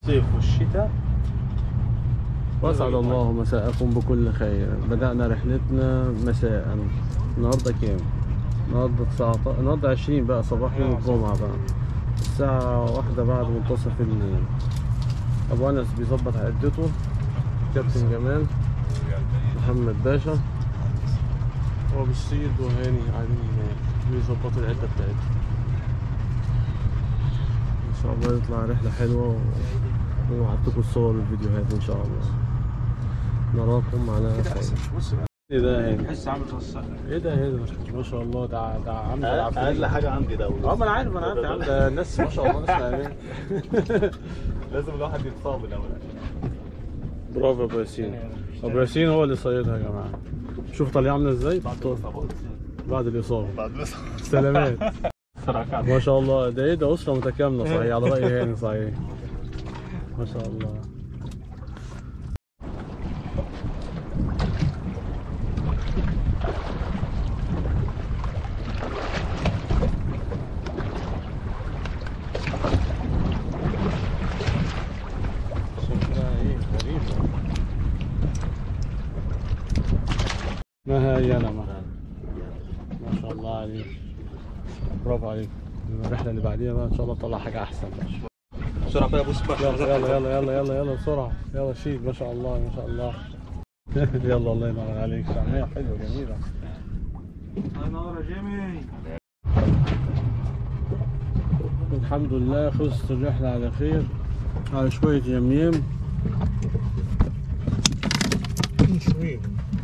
الصيف والشتاء واسعد الله مساءكم بكل خير بدأنا رحلتنا مساء النهارده كام؟ النهارده 19 النهارده 20 بقى صباح يوم الجمعة بقى الساعة واحدة بعد منتصف الليل أبو أنس بيظبط عدته كابتن جمال محمد باشا هو بالسيد وهاني قاعدين هناك بيظبطوا العدة بتاعتهم إن شاء الله يطلع رحلة حلوة وهعطيكم الصور والفيديوهات إن شاء الله نراكم على خير ايه ده هاني؟ تحس عامل راس السنة ايه ده ايه ده ما شاء الله ده ده عامل اقل حاجه عندي ده اه ما انا عارف انا عارف يا عم ده الناس ما شاء الله ناس فاهمين لازم الواحد يتصاب الاول برافو يا ابو ياسين ابو ياسين هو اللي صيدها يا جماعه شوف طالعه عامله ازاي بعد الاصابه بعد بس سلامات ما شاء الله ده ايه ده اسره متكامله صحيح على راي هاني صحيح ما شاء الله شكلها ايه غريبة ما هي انا ما ما شاء الله عليك برافو عليك الرحلة اللي بعديها بقى ان شاء الله تطلع حاجة احسن بسرعه بقى بص بقى يلا يلا يلا يلا يلا يلا بسرعة يلا شيل ما شاء الله ما شاء الله يلا الله ينور عليك شمعية حلوة جميلة نور يا جيمي الحمد لله خلصت الرحلة على خير على شوية يميم شويه